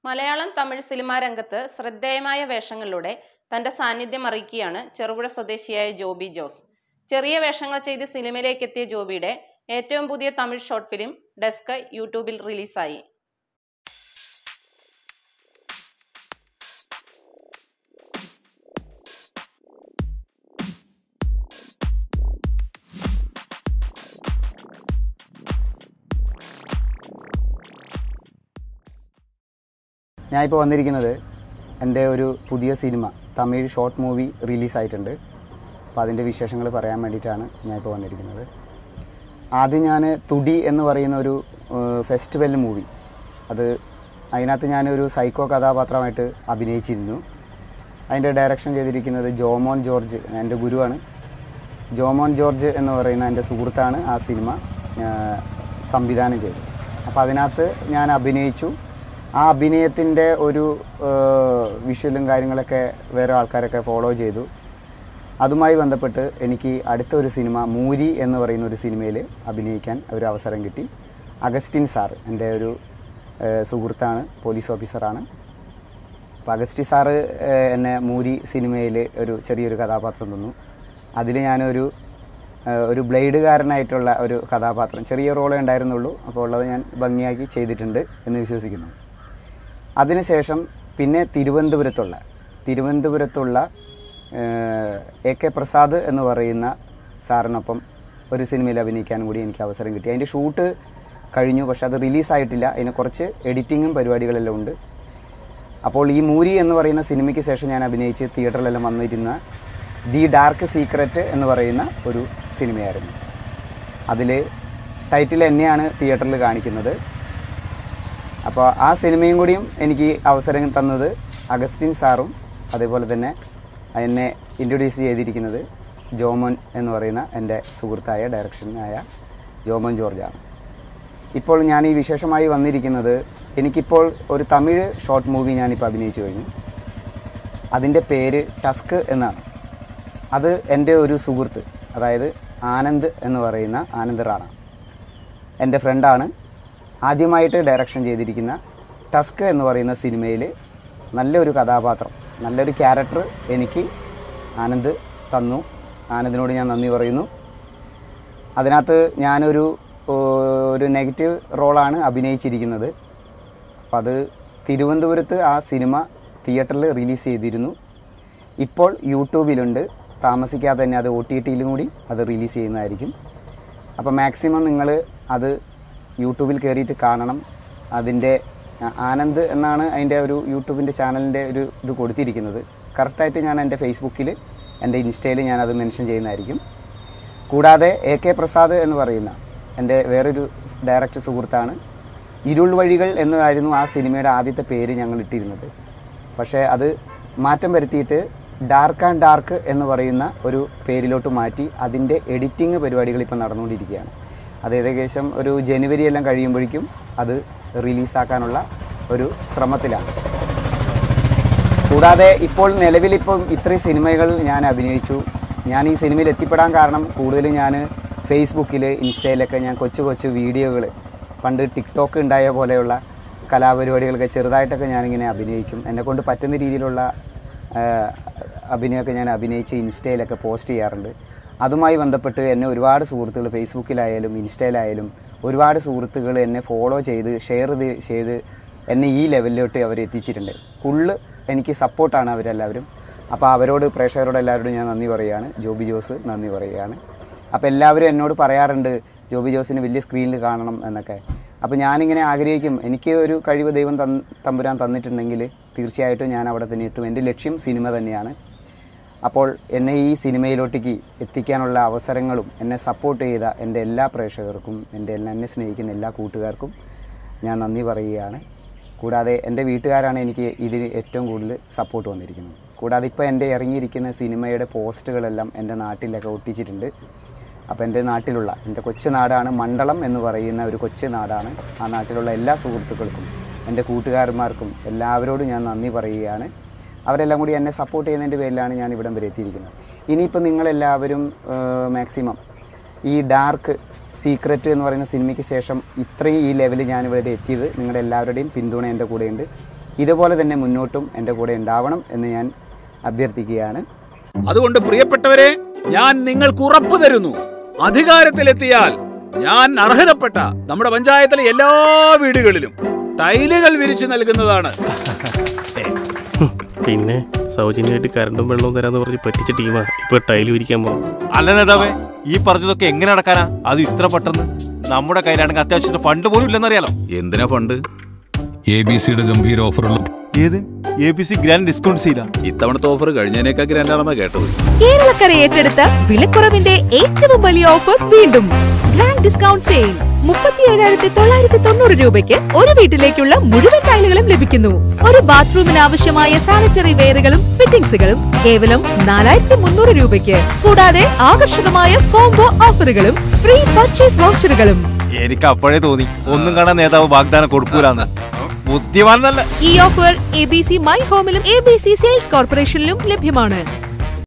Malayalam Tamil cinema രംഗത്ത് ശ്രദ്ധേയമായ വേഷങ്ങളിലൂടെ തന്റെ സാന്നിധ്യം അറിയിക്കുകയാണ് ചെറുപുഴ സ്വദേശിയായ ജോബി ജോസ് ചെറിയ വേഷങ്ങൾ ചെയ്ത് സിനിമയിലേക്ക് എത്തിയ ജോബിയുടെ ഏറ്റവും പുതിയ തമിഴ് ഷോർട്ട് ഫിലിം ഡെസ്ക് യൂട്യൂബിൽ റിലീസായി ഞാനിപ്പോൾ വന്നിരിക്കുന്നത് എൻ്റെ ഒരു പുതിയ സിനിമ തമിഴ് ഷോർട്ട് മൂവി റിലീസായിട്ടുണ്ട് അപ്പോൾ അതിൻ്റെ വിശേഷങ്ങൾ പറയാൻ വേണ്ടിയിട്ടാണ് ഞാനിപ്പോൾ വന്നിരിക്കുന്നത് ആദ്യം ഞാൻ തുടി എന്ന് പറയുന്ന ഒരു ഫെസ്റ്റിവൽ മൂവി അത് അതിനകത്ത് ഞാനൊരു സൈക്കോ കഥാപാത്രമായിട്ട് അഭിനയിച്ചിരുന്നു അതിൻ്റെ ഡയറക്ഷൻ ചെയ്തിരിക്കുന്നത് ജോമോൻ ജോർജ് എൻ്റെ ഗുരുവാണ് ജോമോൻ ജോർജ് എന്ന് പറയുന്ന എൻ്റെ സുഹൃത്താണ് ആ സിനിമ ആ, സംവിധാനം ചെയ്തത് അപ്പോൾ അതിനകത്ത് ഞാൻ അഭിനയിച്ചു ആ അഭിനയത്തിൻ്റെ ഒരു വിഷ്വലും കാര്യങ്ങളൊക്കെ വേറെ ആൾക്കാരൊക്കെ ഫോളോ ചെയ്തു അതുമായി ബന്ധപ്പെട്ട് എനിക്ക് അടുത്ത ഒരു സിനിമ മൂരി എന്ന് പറയുന്ന ഒരു സിനിമയിൽ അഭിനയിക്കാൻ ഒരു അവസരം കിട്ടി അഗസ്റ്റിൻ സാർ എൻ്റെ ഒരു ആ, സുഹൃത്താണ് പോലീസ് ഓഫീസറാണ് അപ്പോൾ അഗസ്റ്റി സാറ് ഏഹ്, എന്നെ മൂരി സിനിമയിൽ ഒരു ചെറിയൊരു കഥാപാത്രം തന്നു അതിൽ ഞാനൊരു ഏഹ്, ഒരു ബ്ലേഡുകാരനായിട്ടുള്ള ഒരു കഥാപാത്രം ചെറിയ റോളേ ഉണ്ടായിരുന്നുള്ളൂ അപ്പോൾ ഉള്ളത് ഞാൻ ഭംഗിയാക്കി ചെയ്തിട്ടുണ്ട് എന്ന് വിശ്വസിക്കുന്നു അതിനുശേഷം പിന്നെ തിരുവനന്തപുരത്തുള്ള തിരുവനന്തപുരത്തുള്ള ഏഹ്, എ കെ പ്രസാദ് എന്ന് പറയുന്ന സാറിനൊപ്പം ഒരു സിനിമയിൽ അഭിനയിക്കാനും കൂടി എനിക്ക് അവസരം കിട്ടി അതിൻ്റെ ഷൂട്ട് കഴിഞ്ഞു പക്ഷെ അത് റിലീസായിട്ടില്ല അതിന് കുറച്ച് എഡിറ്റിങ്ങും പരിപാടികളെല്ലാം ഉണ്ട് അപ്പോൾ ഈ മൂരി എന്ന് പറയുന്ന സിനിമയ്ക്ക് ശേഷം ഞാൻ അഭിനയിച്ച് തിയേറ്ററിലെല്ലാം വന്നിരുന്ന ദി ഡാർക്ക് സീക്രറ്റ് എന്ന് പറയുന്ന ഒരു സിനിമയായിരുന്നു അതിൽ ടൈറ്റിൽ എന്നെയാണ് തിയേറ്ററിൽ കാണിക്കുന്നത് അപ്പോൾ ആ സിനിമയും കൂടിയും എനിക്ക് അവസരം തന്നത് അഗസ്റ്റിൻ സാറും അതേപോലെ തന്നെ എന്നെ ഇൻട്രൊഡ്യൂസ് ചെയ്തിരിക്കുന്നത് ജോമോൻ എന്ന് പറയുന്ന എൻ്റെ സുഹൃത്തായ ഡയറക്ഷനായ ജോമോൻ ജോർജാണ് ഇപ്പോൾ ഞാൻ ഈ വിശേഷമായി വന്നിരിക്കുന്നത് എനിക്കിപ്പോൾ ഒരു തമിഴ് ഷോർട്ട് മൂവി ഞാനിപ്പോൾ അഭിനയിച്ചു കഴിഞ്ഞു അതിൻ്റെ പേര് ടസ്ക് എന്നാണ് അത് എൻ്റെ ഒരു സുഹൃത്ത് അതായത് ആനന്ദ് എന്ന് പറയുന്ന ആനന്ദ് റാണ എൻ്റെ ഫ്രണ്ടാണ് ആദ്യമായിട്ട് ഡയറക്ഷൻ ചെയ്തിരിക്കുന്ന ടസ്ക് എന്ന് പറയുന്ന സിനിമയിൽ നല്ലൊരു കഥാപാത്രം നല്ലൊരു ക്യാരക്ടർ എനിക്ക് ആനന്ദ് തന്നു ആനന്ദിനോട് ഞാൻ നന്ദി പറയുന്നു അതിനകത്ത് ഞാനൊരു ഓ, ഒരു നെഗറ്റീവ് റോളാണ് അഭിനയിച്ചിരിക്കുന്നത് അപ്പം അത് തിരുവനന്തപുരത്ത് ആ സിനിമ തിയേറ്ററിൽ റിലീസ് ചെയ്തിരുന്നു ഇപ്പോൾ യൂട്യൂബിലുണ്ട് താമസിക്കാതെ തന്നെ അത് ഒ ടി ടിയിലും കൂടി അത് റിലീസ് ചെയ്യുന്നതായിരിക്കും അപ്പോൾ മാക്സിമം നിങ്ങൾ അത് യൂട്യൂബിൽ കയറിയിട്ട് കാണണം അതിൻ്റെ ആ- ആനന്ദ് എന്നാണ് അതിൻ്റെ ഒരു യൂട്യൂബിൻ്റെ ചാനലിൻ്റെ ഒരു ഇത് കൊടുത്തിരിക്കുന്നത് കറക്റ്റായിട്ട് ഞാൻ എൻ്റെ ഫേസ്ബുക്കിൽ എൻ്റെ ഇൻസ്റ്റയിൽ ഞാനത് മെൻഷൻ ചെയ്യുന്നതായിരിക്കും കൂടാതെ എ കെ പ്രസാദ് എന്ന് പറയുന്ന എൻ്റെ വേറൊരു ഡയറക്ടർ സുഹൃത്താണ് ഇരുൾ വഴികൾ എന്നായിരുന്നു ആ സിനിമയുടെ ആദ്യത്തെ പേര് ഞങ്ങൾ ഇട്ടിരുന്നത് പക്ഷേ അത് മാറ്റം വരുത്തിയിട്ട് ഡാർക്ക് ആൻഡ് ഡാർക്ക് എന്ന് പറയുന്ന ഒരു പേരിലോട്ട് മാറ്റി അതിൻ്റെ എഡിറ്റിംഗ് പരിപാടികൾ ഇപ്പോൾ നടന്നുകൊണ്ടിരിക്കുകയാണ് അത് ഏകദേശം ഒരു ജനുവരി എല്ലാം കഴിയുമ്പോഴേക്കും അത് റിലീസാക്കാനുള്ള ഒരു ശ്രമത്തിലാണ് കൂടാതെ ഇപ്പോൾ നിലവിലിപ്പം ഇത്രയും സിനിമകൾ ഞാൻ അഭിനയിച്ചു ഞാൻ ഈ സിനിമയിൽ എത്തിപ്പെടാൻ കാരണം കൂടുതലും ഞാൻ ഫേസ്ബുക്കിൽ ഇൻസ്റ്റയിലൊക്കെ ഞാൻ കൊച്ചു കൊച്ചു വീഡിയോകൾ പണ്ട് ടിക്ടോക്ക് ഉണ്ടായ പോലെയുള്ള കലാപരിപാടികളൊക്കെ ചെറുതായിട്ടൊക്കെ ഞാനിങ്ങനെ അഭിനയിക്കും എന്നെക്കൊണ്ട് പറ്റുന്ന രീതിയിലുള്ള ആ, അഭിനയമൊക്കെ ഞാൻ അഭിനയിച്ച് ഇൻസ്റ്റയിലൊക്കെ പോസ്റ്റ് ചെയ്യാറുണ്ട് അതുമായി ബന്ധപ്പെട്ട് എന്നെ ഒരുപാട് സുഹൃത്തുക്കൾ ഫേസ്ബുക്കിലായാലും ഇൻസ്റ്റയിലായാലും ഒരുപാട് സുഹൃത്തുക്കൾ എന്നെ ഫോളോ ചെയ്ത് ഷെയർ ചെയ്ത് എന്നെ ഈ ലെവലിലോട്ട് അവർ എത്തിച്ചിട്ടുണ്ട് ഫുള്ള് എനിക്ക് സപ്പോർട്ടാണ് അവരെല്ലാവരും അപ്പോൾ അവരോട് പ്രേക്ഷകരോട് എല്ലാവരോടും ഞാൻ നന്ദി പറയുകയാണ് ജോബി ജോസ് നന്ദി പറയുകയാണ് അപ്പോൾ എല്ലാവരും എന്നോട് പറയാറുണ്ട് ജോബി ജോസിന് വലിയ സ്ക്രീനിൽ കാണണം എന്നൊക്കെ അപ്പോൾ ഞാനിങ്ങനെ ആഗ്രഹിക്കും എനിക്ക് ഒരു കഴിവ് ദൈവം തന്ന് തമ്പുരാൻ തന്നിട്ടുണ്ടെങ്കിൽ തീർച്ചയായിട്ടും ഞാൻ അവിടെ തന്നെ എത്തും എൻ്റെ ലക്ഷ്യം സിനിമ തന്നെയാണ് അപ്പോൾ എന്നെ ഈ സിനിമയിലോട്ടേക്ക് എത്തിക്കാനുള്ള അവസരങ്ങളും എന്നെ സപ്പോർട്ട് ചെയ്ത എൻ്റെ എല്ലാ പ്രേക്ഷകർക്കും എൻ്റെ എല്ലാ എന്നെ സ്നേഹിക്കുന്ന എല്ലാ കൂട്ടുകാർക്കും ഞാൻ നന്ദി പറയുകയാണ് കൂടാതെ എൻ്റെ വീട്ടുകാരാണ് എനിക്ക് ഇതിന് ഏറ്റവും കൂടുതൽ സപ്പോർട്ട് വന്നിരിക്കുന്നത് കൂടാതെ ഇപ്പോൾ എൻ്റെ ഇറങ്ങിയിരിക്കുന്ന സിനിമയുടെ പോസ്റ്റുകളെല്ലാം എൻ്റെ നാട്ടിലൊക്കെ ഒട്ടിച്ചിട്ടുണ്ട് അപ്പോൾ എൻ്റെ നാട്ടിലുള്ള എൻ്റെ കൊച്ചു നാടാണ് മണ്ഡലം എന്ന് പറയുന്ന ഒരു കൊച്ചു നാടാണ് ആ നാട്ടിലുള്ള എല്ലാ സുഹൃത്തുക്കൾക്കും എൻ്റെ കൂട്ടുകാരന്മാർക്കും എല്ലാവരോടും ഞാൻ നന്ദി പറയുകയാണ് അവരെല്ലാം കൂടി എന്നെ സപ്പോർട്ട് ചെയ്യുന്നതിൻ്റെ പേരിലാണ് ഞാൻ ഇവിടം വരെ എത്തിയിരിക്കുന്നത് ഇനിയിപ്പോൾ നിങ്ങളെല്ലാവരും മാക്സിമം ഈ ഡാർക്ക് സീക്രറ്റ് എന്ന് പറയുന്ന സിനിമയ്ക്ക് ശേഷം ഇത്രയും ഈ ലെവലിൽ ഞാൻ ഇവിടെ എത്തിയത് നിങ്ങളുടെ എല്ലാവരുടെയും പിന്തുണ എൻ്റെ കൂടെയുണ്ട് ഇതുപോലെ തന്നെ മുന്നോട്ടും എൻ്റെ കൂടെ ഉണ്ടാവണം എന്ന് ഞാൻ അഭ്യർത്ഥിക്കുകയാണ് അതുകൊണ്ട് പ്രിയപ്പെട്ടവരെ ഞാൻ നിങ്ങൾക്ക് ഉറപ്പു തരുന്നു അധികാരത്തിലെത്തിയാൽ ഞാൻ അർഹതപ്പെട്ട നമ്മുടെ പഞ്ചായത്തിലെ എല്ലാ വീടുകളിലും ടൈലുകൾ വിരിച്ചു നൽകുന്നതാണ് പിന്നെ സൗജന്യമായിട്ട് കറണ്ടും വെള്ളവും തരാന്ന് പറഞ്ഞ് പറ്റിച്ച ടീമാ ഇപ്പൊ ടൈല് വിരിക്കാൻ പോകും അല്ല നേതാവേ ഈ പറഞ്ഞതൊക്കെ എങ്ങനെ നടക്കാനാ അത് ഇത്ര പെട്ടെന്ന് നമ്മുടെ കയ്യിലാണെങ്കിൽ അത്യാവശ്യത്തിന് ഫണ്ട് പോലും ഇല്ലെന്നറിയാലോ എന്തിനാ ഫണ്ട് എ ബി സിയുടെ ഗംഭീര ഓഫറുകളും ഏത് A B C grand discount സീലാ ഇത്തവണത്തെ ഓഫർ കഴിഞ്ഞതിനേക്കാൾ ഗ്രാൻഡാണെന്നാ കേട്ടത് കേരളക്കര ഏറ്റെടുത്ത വിലക്കുറവിന്റെ ഏറ്റവും വലിയ ഓഫർ വീണ്ടും ഗ്രാൻഡ് ഡിസ്കൗണ്ട് സെയിൽ മുപ്പത്തിയേഴായിരത്തി തൊള്ളായിരത്തി തൊണ്ണൂറ് രൂപയ്ക്ക് ഒരു വീട്ടിലേക്കുള്ള മുഴുവൻ ടൈലുകളും ലഭിക്കുന്നു ഒരു ബാത്റൂമിന് ആവശ്യമായ സാനിറ്ററി വെയറുകളും ഫിറ്റിംഗ്സുകളും കേവലം നാലായിരത്തി മുന്നൂറ് രൂപയ്ക്ക് കൂടാതെ ആകർഷകമായ കോംബോ ഓഫറുകളും ഫ്രീ പർച്ചേസ് വൗച്ചറുകളും എനിക്ക് അപ്പോഴേ തോന്നി ഒന്നും കാണാൻ നേതാവ് വാഗ്ദാനം കൊടുക്കൂലെന്ന് ബുദ്ധിമാൻ നല്ല ഈ offer A B C my ഹോമിലും എ ബി സി സെയിൽസ് കോർപ്പറേഷനിലും ലഭ്യമാണ്